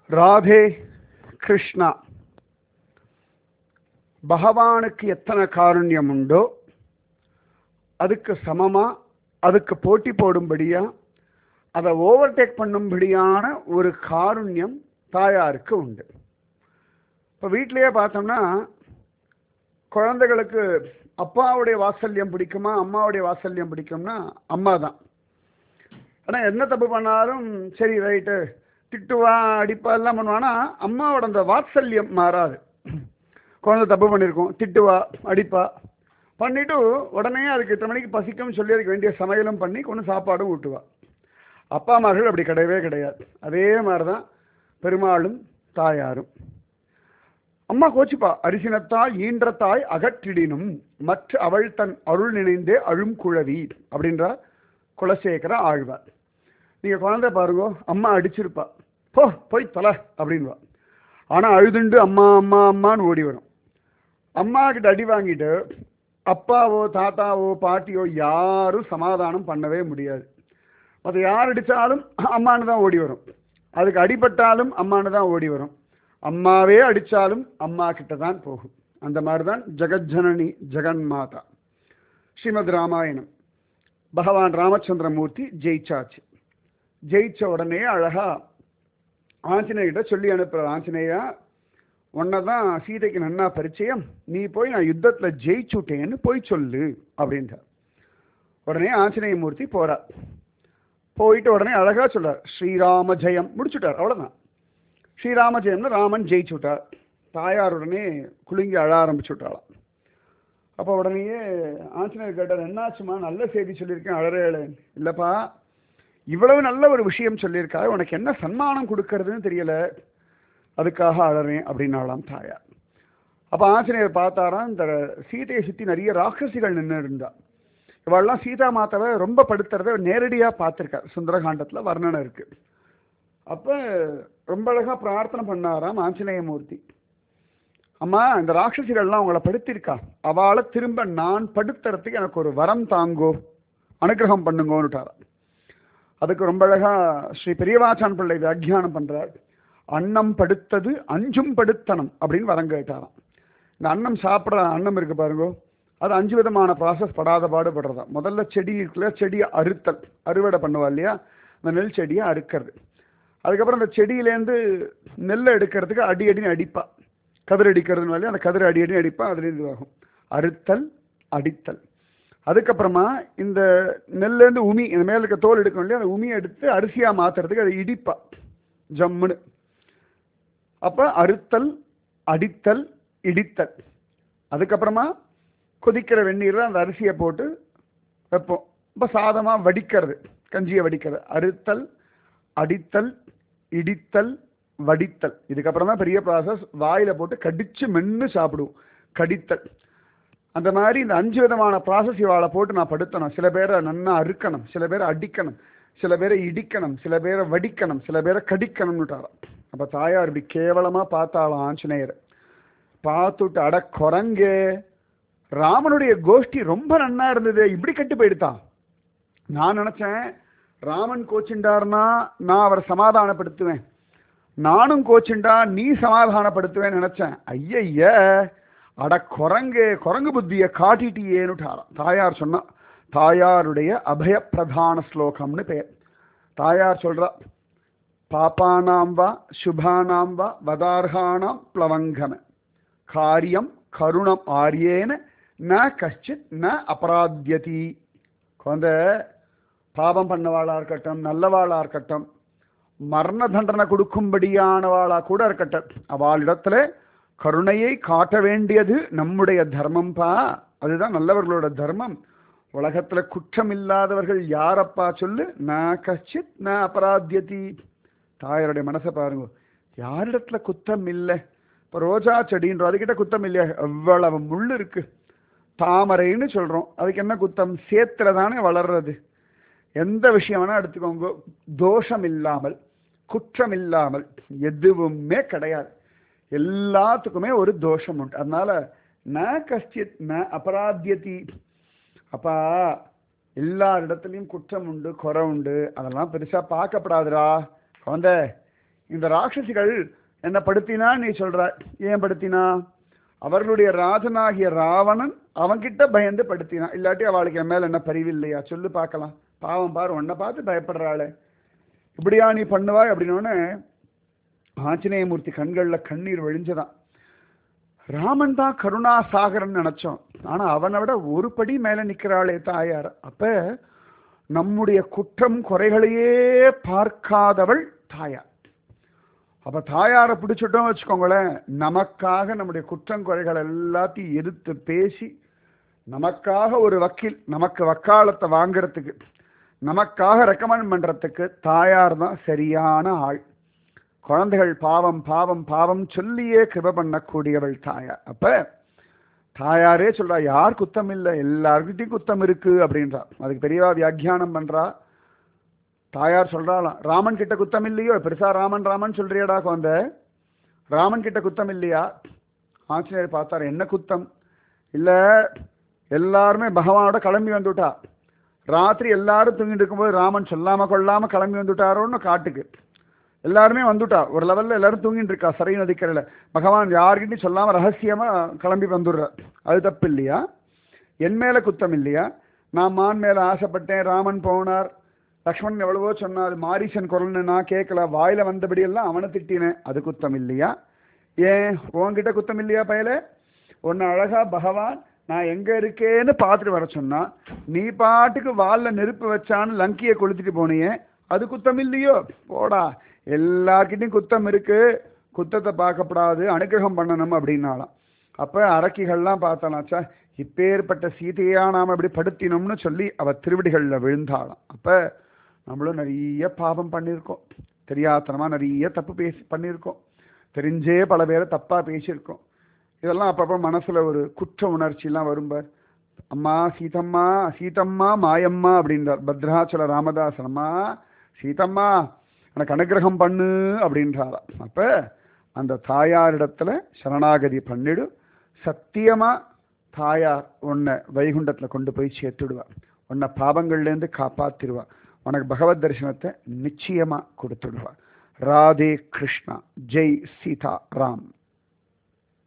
ராதே கிருஷ்ணா பகவானுக்கு எத்தனை காருண்யம் உண்டோ அதுக்கு சமமா அதுக்கு போட்டி போடும்படியா அதை ஓவர்டேக் பண்ணும்படியான ஒரு காருண்யம் தாயாருக்கு உண்டு இப்போ வீட்டிலேயே பார்த்தோம்னா குழந்தைகளுக்கு அப்பாவுடைய வாத்சல்யம் பிடிக்குமா அம்மாவுடைய வாத்சல்யம் பிடிக்கும்னா அம்மா தான் ஆனால் என்ன தப்பு பண்ணாலும் சரி ரைட்டு திட்டுவா அடிப்பா எல்லாம் பண்ணுவானா அம்மாவோட அந்த வாத்சல்யம் மாறாது குழந்தை தப்பு பண்ணியிருக்கோம் திட்டுவா அடிப்பா பண்ணிட்டு உடனே அதுக்கு இத்தனை மணிக்கு பசிக்கும்னு சொல்லி அதுக்கு வேண்டிய சமையலும் பண்ணி கொண்டு சாப்பாடும் ஊட்டுவா அப்பா அம்மார்கள் அப்படி கிடையவே கிடையாது அதே மாதிரி தான் பெருமாளும் தாயாரும் அம்மா கோச்சிப்பா அரிசினத்தாய் ஈன்ற தாய் அகற்றிடினும் மற்ற அவள் தன் அருள் நினைந்தே அழும் குழவி அப்படின்றார் குலசேகர ஆழ்வார் நீங்க குழந்தை பாருங்க அம்மா அடிச்சிருப்பா போ போய் தொலை அப்படின்வா ஆனா அழுதுண்டு அம்மா அம்மா அம்மான்னு ஓடி வரும் அம்மா கிட்ட அடி வாங்கிட்டு அப்பாவோ தாத்தாவோ பாட்டியோ யாரும் சமாதானம் பண்ணவே முடியாது மற்ற யார் அடித்தாலும் அம்மானு தான் ஓடி வரும் அதுக்கு அடிபட்டாலும் அம்மானு தான் ஓடி வரும் அம்மாவே அடித்தாலும் அம்மா கிட்ட தான் போகும் அந்த மாதிரி தான் ஜெகஜனனி ஜெகன்மாதா ஸ்ரீமத் ராமாயணம் பகவான் ராமச்சந்திரமூர்த்தி ஜெயிச்சாச்சு ஜெயிச்ச உடனே அழகா ஆஞ்சநேயிட்ட சொல்லி அனுப்புற ஆஞ்சநேயா உன்னை தான் சீதைக்கு நன்னா பரிச்சயம் நீ போய் நான் யுத்தத்தில் ஜெயிச்சுட்டேன்னு போய் சொல்லு அப்படின்றார் உடனே ஆஞ்சநேயமூர்த்தி போறார் போயிட்டு உடனே அழகா சொல்றார் ஸ்ரீராம ஜெயம் முடிச்சுட்டார் அவ்வளவுதான் ஸ்ரீராம ஜெயம்னு ராமன் ஜெயிச்சு விட்டார் தாயார் உடனே குலுங்கி அழ ஆரம்பிச்சு விட்டாளாம் அப்போ உடனேயே ஆஞ்சநேயர் கேட்டார் என்னாச்சுமா நல்ல செய்தி சொல்லியிருக்கேன் அழறேன் இல்லைப்பா இவ்வளவு நல்ல ஒரு விஷயம் சொல்லியிருக்கா உனக்கு என்ன சன்மானம் கொடுக்கறதுன்னு தெரியல அதுக்காக அழறேன் அப்படின்னாலாம் தாயார் அப்போ ஆஞ்சநேயர் பார்த்தாராம் இந்த சீதையை சுற்றி நிறைய ராட்சசிகள் நின்று இருந்தா இவெல்லாம் சீதா மாதாவை ரொம்ப படுத்துறத நேரடியாக பார்த்துருக்கார் சுந்தரகாண்டத்தில் வர்ணனை இருக்கு அப்போ ரொம்ப அழகாக பிரார்த்தனை பண்ணாராம் ஆஞ்சநேயமூர்த்தி அம்மா இந்த ராட்சசிகள்லாம் அவங்கள படுத்திருக்கா அவளை திரும்ப நான் படுத்துறதுக்கு எனக்கு ஒரு வரம் தாங்கோ அனுகிரகம் பண்ணுங்கோன்னுட்டாரா அதுக்கு ரொம்ப அழகா ஸ்ரீ பெரியவாச்சான் பிள்ளை வியாக்கியானம் பண்றார் அன்னம் படுத்தது அஞ்சும் படுத்தனம் அப்படின்னு வரம் கேட்டாராம் இந்த அன்னம் சாப்பிட்ற அன்னம் இருக்கு பாருங்க அது அஞ்சு விதமான ப்ராசஸ் படாத பாடுபடுறதா முதல்ல செடி இருக்குல்ல செடியை அறுத்தல் அறுவடை பண்ணுவா இல்லையா அந்த நெல் செடியை அறுக்கிறது அதுக்கப்புறம் அந்த செடியிலேருந்து நெல்லை எடுக்கிறதுக்கு அடி அடின்னு அடிப்பா கதிர் அடிக்கிறதுனாலே அந்த கதிர் அடி அடி அடிப்பா அதுலேருந்து ஆகும் அறுத்தல் அடித்தல் அதுக்கப்புறமா இந்த நெல்லேருந்து உமி இந்த மேல இருக்க தோல் எடுக்கணும் இல்லையா அந்த உமியை எடுத்து அரிசியாக மாற்றுறதுக்கு அதை இடிப்பா ஜம்முன்னு அப்போ அறுத்தல் அடித்தல் இடித்தல் அதுக்கப்புறமா கொதிக்கிற வெந்நீரில் அந்த அரிசியை போட்டு வைப்போம் இப்போ சாதமாக வடிக்கிறது கஞ்சியை வடிக்கிறது அறுத்தல் அடித்தல் இடித்தல் வடித்தல் இதுக்கப்புறம் தான் பெரிய ப்ராசஸ் வாயில் போட்டு கடிச்சு மென்று சாப்பிடுவோம் கடித்தல் அந்த மாதிரி இந்த அஞ்சு விதமான ப்ராசஸ் இவாளை போட்டு நான் படுத்தணும் சில பேரை நன்னா அறுக்கணும் சில பேரை அடிக்கணும் சில பேரை இடிக்கணும் சில பேரை வடிக்கணும் சில பேரை கடிக்கணும்னுட்டாராம் அப்போ தாயார் இப்படி கேவலமாக பார்த்தாலும் ஆஞ்சநேயர் பார்த்துட்டு அட குரங்கே ராமனுடைய கோஷ்டி ரொம்ப நன்னா இருந்தது இப்படி கட்டு போயிடுதான் நான் நினச்சேன் ராமன் கோச்சிண்டார்னா நான் அவரை சமாதானப்படுத்துவேன் நானும் கோச்சிண்டா நீ சமாதானப்படுத்துவேன்னு நினச்சேன் ஐயய்ய அட குரங்கு குரங்கு புத்தியை காட்டிட்டியேன்னுட்டாராம் தாயார் சொன்னா தாயாருடைய அபயப்பிரதான ஸ்லோகம்னு பெயர் தாயார் சொல்றா பாப்பானாம் வா சுபானாம் வா வதார்கானாம் பிளவங்கம காரியம் கருணம் ஆரியேன ந கஷ்டித் ந அபராத்தியதி குழந்த பாபம் பண்ணவாளா இருக்கட்டும் நல்லவாளா இருக்கட்டும் மரண தண்டனை கொடுக்கும்படியானவாளா கூட இருக்கட்டும் அவளிடத்துல கருணையை காட்ட வேண்டியது நம்முடைய தர்மம்பா அதுதான் நல்லவர்களோட தர்மம் உலகத்துல குற்றம் இல்லாதவர்கள் யாரப்பா சொல்லு ந கஷ்டித் ந அபராத்தியதி தாயாருடைய மனசை பாருங்க யாரிடத்துல குத்தம் இல்லை இப்போ ரோஜா செடின்றோம் அதுக்கிட்ட குத்தம் இல்லையா எவ்வளவு முள் இருக்கு தாமரைன்னு சொல்றோம் அதுக்கு என்ன குத்தம் சேத்துல தானே வளர்றது எந்த விஷயம் வேணா எடுத்துக்கோங்க தோஷம் இல்லாமல் குற்றம் இல்லாமல் எதுவுமே கிடையாது எல்லாத்துக்குமே ஒரு தோஷம் உண்டு அதனால ந கஷ்டித் ந அபராத்தியதி அப்பா எல்லா இடத்துலையும் குற்றம் உண்டு குறை உண்டு அதெல்லாம் பெருசா பார்க்கப்படாதுடா குழந்தை இந்த ராட்சசிகள் என்ன படுத்தினா நீ சொல்ற ஏன் படுத்தினா அவர்களுடைய ராஜனாகிய ராவணன் அவன்கிட்ட பயந்து படுத்தினா இல்லாட்டி அவளுக்கு என் மேல என்ன பரிவு இல்லையா சொல்லு பார்க்கலாம் பாவம் பாரு உன்னை பார்த்து பயப்படுறாளே இப்படியா நீ பண்ணுவாய் அப்படின்னோடனே ஆஞ்சநேயமூர்த்தி கண்கள்ல கண்ணீர் வழிஞ்சதான் ராமன் தான் கருணா சாகரன் நினைச்சோம் ஆனா அவனை விட ஒரு படி மேல நிக்கிறாளே தாயார் அப்ப நம்முடைய குற்றம் குறைகளையே பார்க்காதவள் தாயார் அப்ப தாயாரை பிடிச்சிட்டோம் வச்சுக்கோங்களேன் நமக்காக நம்முடைய குற்றம் குறைகள் எல்லாத்தையும் எதிர்த்து பேசி நமக்காக ஒரு வக்கீல் நமக்கு வக்காலத்தை வாங்குறதுக்கு நமக்காக ரெக்கமெண்ட் பண்றதுக்கு தாயார் தான் சரியான ஆள் குழந்தைகள் பாவம் பாவம் பாவம் சொல்லியே கிருப பண்ணக்கூடியவள் தாயார் அப்ப தாயாரே சொல்றா யார் குத்தம் இல்லை எல்லாருக்கிட்டையும் குத்தம் இருக்கு அப்படின்றா அதுக்கு பெரியவா வியாக்கியானம் பண்றா தாயார் சொல்றாளாம் ராமன் கிட்ட குத்தம் இல்லையோ பெருசா ராமன் ராமன் சொல்றியடா குழந்த ராமன் கிட்ட குத்தம் இல்லையா ஆஞ்சநேயர் பார்த்தார் என்ன குத்தம் இல்ல எல்லாருமே பகவானோட கிளம்பி வந்துட்டா ராத்திரி எல்லாரும் தூங்கிட்டு இருக்கும்போது ராமன் சொல்லாம கொள்ளாம கிளம்பி வந்துட்டாரோன்னு காட்டுக்கு எல்லாருமே வந்துட்டா ஒரு லெவல்ல எல்லாரும் தூங்கிட்டு இருக்கா சரை நதிக்கரையில பகவான் யார்கிட்டையும் சொல்லாம ரகசியமா கிளம்பி வந்துடுற அது தப்பு இல்லையா என் மேல குத்தம் இல்லையா நான் மான் மேல ஆசைப்பட்டேன் ராமன் போனார் லக்ஷ்மணன் எவ்வளவோ சொன்னார் மாரீசன் குரல்னு நான் கேட்கல வாயில வந்தபடி எல்லாம் அவனை திட்டினேன் அது குத்தம் இல்லையா ஏன் உன்கிட்ட குத்தம் இல்லையா பயல உன்னை அழகா பகவான் நான் எங்க இருக்கேன்னு பார்த்துட்டு வர சொன்னா நீ பாட்டுக்கு வால்ல நெருப்பு வச்சான்னு லங்கியை கொளுத்திட்டு போனியே அது குத்தம் இல்லையோ போடா எல்லார்கிட்டையும் குத்தம் இருக்கு குத்தத்தை பார்க்கப்படாது அனுகிரகம் பண்ணணும் அப்படின்னாலாம் அப்ப அரக்கிகள்லாம் பார்த்தாலாச்சா இப்பேற்பட்ட சீதையா நாம இப்படி படுத்தினோம்னு சொல்லி அவ திருவடிகள்ல விழுந்தாளாம் அப்ப நம்மளும் நிறைய பாவம் பண்ணியிருக்கோம் தெரியாத்தனமா நிறைய தப்பு பேசி பண்ணியிருக்கோம் தெரிஞ்சே பல பேரை தப்பா பேசியிருக்கோம் இதெல்லாம் அப்பப்போ மனசுல ஒரு குற்ற உணர்ச்சிலாம் வரும்பார் அம்மா சீதம்மா சீதம்மா மாயம்மா அப்படின்றார் பத்ராச்சல ராமதாசன் அம்மா சீதம்மா எனக்கு அனுகிரகம் பண்ணு அப்படின்றாரா அப்ப அந்த தாயாரிடத்துல சரணாகதி பண்ணிடு சத்தியமா தாயார் உன்னை வைகுண்டத்துல கொண்டு போய் சேர்த்துடுவா உன்னை பாவங்கள்லேருந்து காப்பாத்திடுவா உனக்கு பகவத் தரிசனத்தை நிச்சயமா கொடுத்துடுவா ராதே கிருஷ்ணா ஜெய் சீதா ராம்